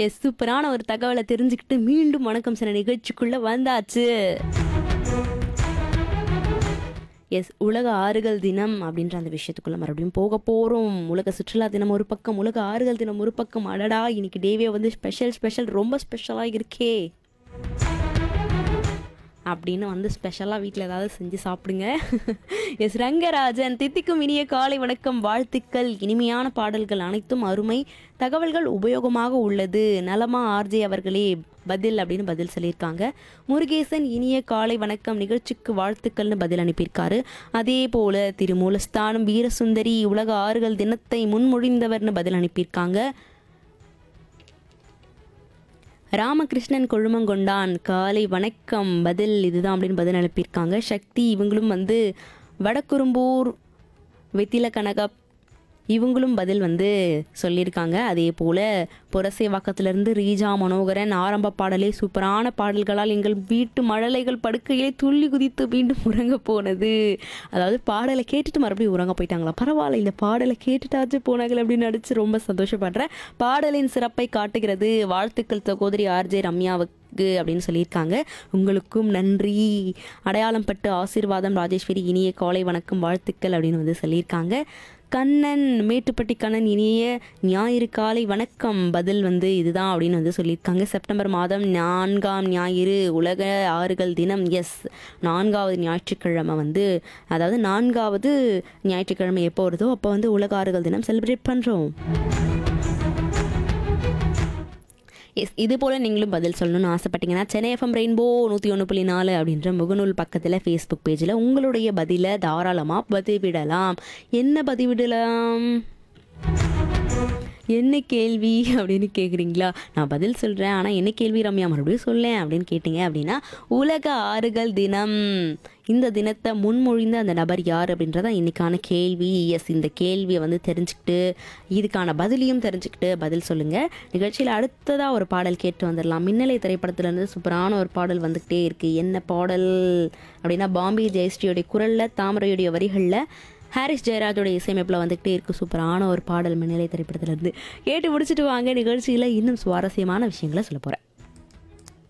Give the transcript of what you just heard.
S சூப்பரான ஒரு தகவலை தெரிஞ்சுக்கிட்டு மீண்டும் வணக்கம் சில நிகழ்ச்சிக்குள்ள வந்தாச்சு எஸ் உலக ஆறுகள் தினம் அப்படின்ற அந்த விஷயத்துக்குள்ள மறுபடியும் போக போகிறோம் உலக சுற்றுலா தினம் ஒரு பக்கம் உலக ஆறுகள் தினம் ஒரு பக்கம் அடடா இன்னைக்கு டேவே வந்து ஸ்பெஷல் ஸ்பெஷல் ரொம்ப ஸ்பெஷலாக இருக்கே அப்படின்னு வந்து ஸ்பெஷலாக வீட்டில் ஏதாவது செஞ்சு சாப்பிடுங்க எஸ் ரங்கராஜன் தித்திக்கும் இனிய காலை வணக்கம் வாழ்த்துக்கள் இனிமையான பாடல்கள் அனைத்தும் அருமை தகவல்கள் உபயோகமாக உள்ளது நலமா ஆர்ஜே அவர்களே பதில் அப்படின்னு பதில் சொல்லியிருக்காங்க முருகேசன் இனிய காலை வணக்கம் நிகழ்ச்சிக்கு வாழ்த்துக்கள்னு பதில் அனுப்பியிருக்காரு அதே போல திருமூலஸ்தானம் வீரசுந்தரி உலக ஆறுகள் தினத்தை முன்மொழிந்தவர்னு பதில் அனுப்பியிருக்காங்க ராமகிருஷ்ணன் கொழுமங்கொண்டான் காலை வணக்கம் பதில் இதுதான் அப்படின்னு பதில் அனுப்பியிருக்காங்க சக்தி இவங்களும் வந்து வடக்குறும்பூர் வெத்தில கனகப் இவங்களும் பதில் வந்து சொல்லியிருக்காங்க அதே போல் புரசேவாக்கத்திலிருந்து ரீஜா மனோகரன் ஆரம்ப பாடலே சூப்பரான பாடல்களால் எங்கள் வீட்டு மழலைகள் படுக்கையிலே துள்ளி குதித்து மீண்டும் உறங்க போனது அதாவது பாடலை கேட்டுட்டு மறுபடியும் உறங்க போயிட்டாங்களா பரவாயில்ல இந்த பாடலை கேட்டுட்டாச்சு போனார்கள் அப்படின்னு நடிச்சு ரொம்ப சந்தோஷப்படுறேன் பாடலின் சிறப்பை காட்டுகிறது வாழ்த்துக்கள் சகோதரி ஆர்ஜே ரம்யாவுக்கு அப்படின்னு சொல்லியிருக்காங்க உங்களுக்கும் நன்றி அடையாளம் பட்டு ஆசீர்வாதம் ராஜேஸ்வரி இனிய காலை வணக்கம் வாழ்த்துக்கள் அப்படின்னு வந்து சொல்லியிருக்காங்க கண்ணன் மேட்டுப்பட்டி கண்ணன் இனிய ஞாயிறு காலை வணக்கம் பதில் வந்து இதுதான் அப்படின்னு வந்து சொல்லியிருக்காங்க செப்டம்பர் மாதம் நான்காம் ஞாயிறு உலக ஆறுகள் தினம் எஸ் நான்காவது ஞாயிற்றுக்கிழமை வந்து அதாவது நான்காவது ஞாயிற்றுக்கிழமை எப்போ வருதோ அப்போ வந்து உலக ஆறுகள் தினம் செலிப்ரேட் பண்ணுறோம் எஸ் இது போல் நீங்களும் பதில் சொல்லணும்னு ஆசைப்பட்டீங்கன்னா சென்னை எஃப்எம் ரெயின்போ நூற்றி ஒன்று புள்ளி நாலு அப்படின்ற முகநூல் பக்கத்தில் ஃபேஸ்புக் பேஜில் உங்களுடைய பதிலை தாராளமாக பதிவிடலாம் என்ன பதிவிடலாம் என்ன கேள்வி அப்படின்னு கேட்குறீங்களா நான் பதில் சொல்கிறேன் ஆனால் என்ன கேள்வி ரம்யா மறுபடியும் சொல்லேன் அப்படின்னு கேட்டிங்க அப்படின்னா உலக ஆறுகள் தினம் இந்த தினத்தை முன்மொழிந்த அந்த நபர் யார் அப்படின்றத இன்னைக்கான கேள்வி எஸ் இந்த கேள்வியை வந்து தெரிஞ்சுக்கிட்டு இதுக்கான பதிலையும் தெரிஞ்சுக்கிட்டு பதில் சொல்லுங்கள் நிகழ்ச்சியில் அடுத்ததாக ஒரு பாடல் கேட்டு வந்துடலாம் மின்னலை திரைப்படத்துலேருந்து சூப்பரான ஒரு பாடல் வந்துக்கிட்டே இருக்குது என்ன பாடல் அப்படின்னா பாம்பே ஜெயஸ்ரீயோடைய குரலில் தாமரையுடைய வரிகளில் ஹாரிஸ் ஜெயராஜோட இசையமைப்பில் வந்துக்கிட்டே இருக்கு சூப்பரான ஒரு பாடல் மின்னலை திரைப்படத்துலேருந்து கேட்டு முடிச்சுட்டு வாங்க நிகழ்ச்சியில் இன்னும் சுவாரஸ்யமான விஷயங்களை சொல்ல போகிறேன்